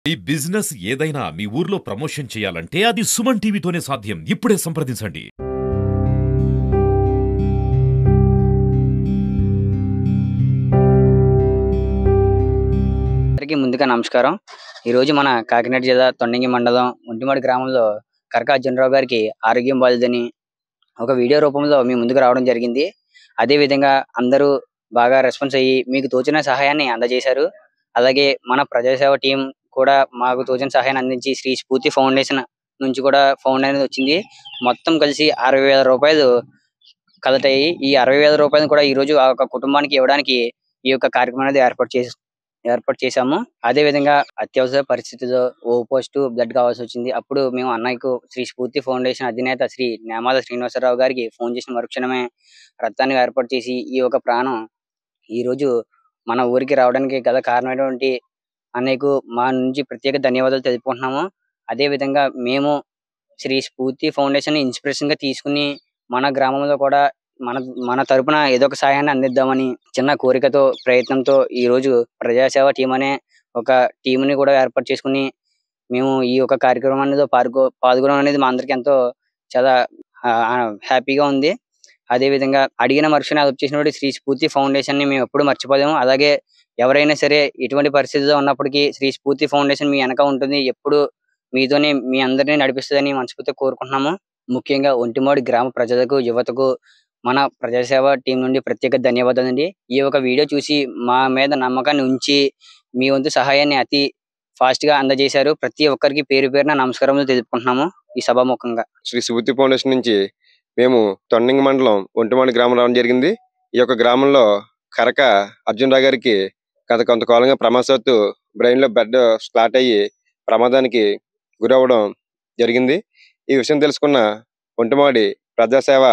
ఈ బిజినెస్ ఏదైనా మీ ఊర్లో ప్రమోషన్ చేయాలంటే అది సుమన్ టీవీతోనే సాధ్యం ఇప్పుడే సంప్రదించండి అందరికీ ముందుగా నమస్కారం ఈ రోజు మన కాకినాడ జిల్లా తొండంగి మండలం ఒంటిమాడి గ్రామంలో కరకా అర్జునరావు గారికి ఆరోగ్యం బాలేదని ఒక వీడియో రూపంలో మీ ముందుకు రావడం జరిగింది అదే విధంగా అందరూ బాగా రెస్పాన్స్ అయ్యి మీకు తోచిన సహాయాన్ని అందజేశారు అలాగే మన ప్రజాసేవ టీం కూడా మాకు తోచిన సహాయాన్ని అందించి శ్రీ స్ఫూర్తి ఫౌండేషన్ నుంచి కూడా ఫౌండ్ అనేది వచ్చింది మొత్తం కలిసి అరవై వేల రూపాయలు కలెక్ట్ అయ్యి ఈ అరవై వేల రూపాయలు కూడా ఈ రోజు ఆ యొక్క కుటుంబానికి ఇవ్వడానికి ఈ యొక్క కార్యక్రమం అనేది ఏర్పాటు చేసి ఏర్పాటు చేశాము అదే విధంగా అత్యవసర పరిస్థితుల్లో ఓ పోస్ట్ బ్లడ్ కావాల్సి వచ్చింది అప్పుడు మేము అన్నయ్యకు శ్రీ స్ఫూర్తి ఫౌండేషన్ అధినేత శ్రీ నేమాల శ్రీనివాసరావు గారికి ఫోన్ చేసిన మరుక్షణమే రక్తాన్ని ఏర్పాటు చేసి ఈ యొక్క ప్రాణం ఈ రోజు మన ఊరికి రావడానికి గల కారణమైనటువంటి అన్నయ్యకు మా నుంచి ప్రత్యేక ధన్యవాదాలు తెలుపుకుంటున్నాము అదే విధంగా మేము శ్రీ స్ఫూర్తి ఫౌండేషన్ ఇన్స్పిరేషన్ గా తీసుకుని మన గ్రామంలో కూడా మన మన తరపున ఏదో ఒక సహాయాన్ని అందిద్దామని చిన్న కోరికతో ప్రయత్నంతో ఈ రోజు ప్రజాసేవ టీం అనే ఒక టీం ని కూడా ఏర్పాటు చేసుకుని మేము ఈ యొక్క కార్యక్రమాన్ని పాల్గొ పాల్గొనడం అనేది మా అందరికి ఎంతో చాలా హ్యాపీగా ఉంది అదే విధంగా అడిగిన మరుక్షణ అదుపు చేసినటువంటి శ్రీ స్ఫూర్తి ఫౌండేషన్ ని మేము ఎప్పుడు మర్చిపోలేము అలాగే ఎవరైనా సరే ఎటువంటి పరిస్థితిలో ఉన్నప్పటికీ శ్రీ స్ఫూర్తి ఫౌండేషన్ మీ వెనక ఉంటుంది ఎప్పుడు మీతోనే మీ అందరినీ నడిపిస్తుందని మనస్ఫూర్తిగా కోరుకుంటున్నాము ముఖ్యంగా ఒంటిమోడి గ్రామ ప్రజలకు యువతకు మన ప్రజాసేవ టీం నుండి ప్రత్యేక ధన్యవాదాలు అండి ఈ యొక్క వీడియో చూసి మా మీద నమ్మకాన్ని ఉంచి మీ వంతు సహాయాన్ని అతి ఫాస్ట్ గా అందజేశారు ప్రతి ఒక్కరికి పేరు పేరున నమస్కారములు తెలుపుకుంటున్నాము ఈ సభాముఖంగా శ్రీ సుబుద్ధి ఫౌండేషన్ నుంచి మేము తొండంగి మండలం ఒంటిమాడి గ్రామం రావడం జరిగింది ఈ యొక్క గ్రామంలో కరక అర్జున్ రావు గారికి గత కొంతకాలంగా ప్రమాదవత్తు బ్రెయిన్ లో బెడ్ స్లాట్ అయ్యి ప్రమాదానికి గురవ్వడం జరిగింది ఈ విషయం తెలుసుకున్న ఒంటిమాడి ప్రజాసేవ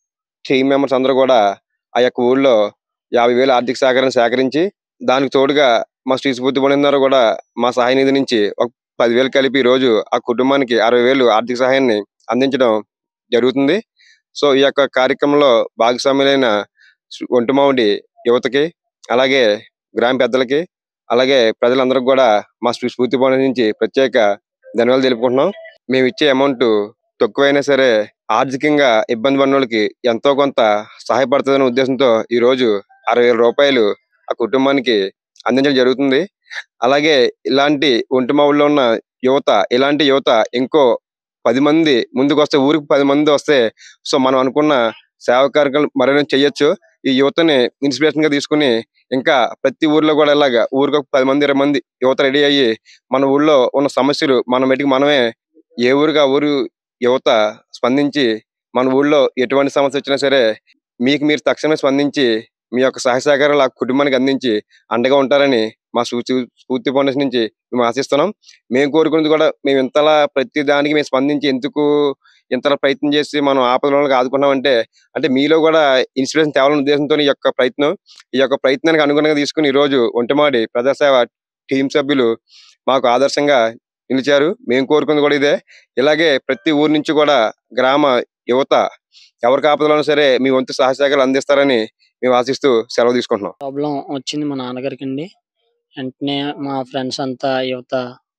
టీం మెంబర్స్ అందరూ కూడా ఆ యొక్క ఊళ్ళో యాభై వేల ఆర్థిక సహకారం సేకరించి దానికి తోడుగా మా శ్రీ సుబుద్ధి ఫౌండేషన్ కూడా మా సహాయ నిధి నుంచి ఒక పదివేలు కలిపి ఈ రోజు ఆ కుటుంబానికి అరవై వేలు ఆర్థిక సహాయాన్ని అందించడం జరుగుతుంది సో ఈ యొక్క కార్యక్రమంలో భాగస్వాములైన శ్రీ- ఒంటిమామిడి యువతకి అలాగే గ్రామ పెద్దలకి అలాగే ప్రజలందరికీ కూడా మా శ్రీ స్ఫూర్తి భవనం నుంచి ప్రత్యేక ధన్యవాదాలు తెలుపుకుంటున్నాం మేము ఇచ్చే అమౌంట్ తక్కువైనా సరే ఆర్థికంగా ఇబ్బంది పడిన వాళ్ళకి ఎంతో కొంత సహాయపడుతుందనే ఉద్దేశంతో ఈ రోజు అరవై వేల రూపాయలు ఆ కుటుంబానికి అందించడం జరుగుతుంది అలాగే ఇలాంటి ఒంటిమావుల్లో ఉన్న యువత ఇలాంటి యువత ఇంకో పది మంది ముందుకు వస్తే ఊరికి పది మంది వస్తే సో మనం అనుకున్న సేవా కార్యక్రమాలు మరైనా చేయొచ్చు ఈ యువతని ఇన్స్పిరేషన్ గా తీసుకుని ఇంకా ప్రతి ఊర్లో కూడా ఇలాగా ఊరికి ఒక పది మంది ఇరవై మంది యువత రెడీ అయ్యి మన ఊళ్ళో ఉన్న సమస్యలు మన మెటికి మనమే ఏ ఊరికి ఆ ఊరు యువత స్పందించి మన ఊళ్ళో ఎటువంటి సమస్య వచ్చినా సరే మీకు మీరు తక్షణమే స్పందించి మీ యొక్క సహాయ సహకారాలు ఆ కుటుంబానికి అందించి అండగా ఉంటారని మా స్ఫూర్తి స్ఫూర్తి ఫౌండేషన్ నుంచి మేము ఆశిస్తున్నాం మేము కోరుకున్నది కూడా మేము ఇంతలా ప్రతి దానికి మేము స్పందించి ఎందుకు ఇంతలా ప్రయత్నం చేసి మనం ఆపదలకు ఆదుకున్నామంటే అంటే మీలో కూడా ఇన్స్పిరేషన్ తేవాలనే ఉద్దేశంతో ఈ యొక్క ప్రయత్నం ఈ యొక్క ప్రయత్నానికి అనుగుణంగా తీసుకుని ఈ రోజు ఒంటిమాడి ప్రజాసేవ టీం సభ్యులు మాకు ఆదర్శంగా నిలిచారు మేము కోరుకుంది కూడా ఇదే ఇలాగే ప్రతి ఊరు నుంచి కూడా గ్రామ యువత ఎవరికి ఆపదలో సరే మీ వంతు సహాయ సహకారాలు అందిస్తారని మేము ఆశిస్తూ సెలవు తీసుకుంటున్నాం ప్రాబ్లం వచ్చింది మా నాన్నగారికి అండి వెంటనే మా ఫ్రెండ్స్ అంతా యువత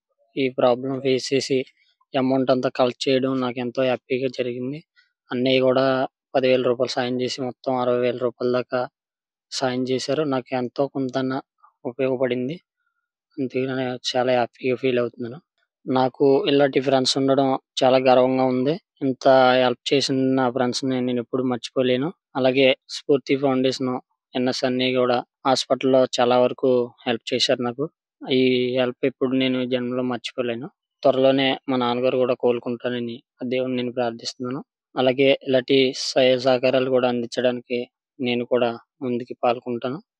ఈ ప్రాబ్లం ఫేస్ చేసి అమౌంట్ అంతా కలెక్ట్ చేయడం నాకు ఎంతో హ్యాపీగా జరిగింది అన్నయ్య కూడా పదివేల రూపాయలు సాయం చేసి మొత్తం అరవై వేల రూపాయల దాకా సాయం చేశారు నాకు ఎంతో కొంత ఉపయోగపడింది అందుకే నేను చాలా హ్యాపీగా ఫీల్ అవుతున్నాను నాకు ఇలాంటి ఫ్రెండ్స్ ఉండడం చాలా గర్వంగా ఉంది ఇంత హెల్ప్ చేసిన నా ఫ్రెండ్స్ ని నేను ఎప్పుడు మర్చిపోలేను అలాగే స్ఫూర్తి ఫౌండేషన్ ఎన్ఎస్ అన్ని కూడా హాస్పిటల్లో చాలా వరకు హెల్ప్ చేశారు నాకు ఈ హెల్ప్ ఎప్పుడు నేను ఈ జన్మలో మర్చిపోలేను త్వరలోనే మా నాన్నగారు కూడా కోలుకుంటానని ఆ దేవుని నేను ప్రార్థిస్తున్నాను అలాగే ఇలాంటి సహాయ సహకారాలు కూడా అందించడానికి నేను కూడా ముందుకి పాల్గొంటాను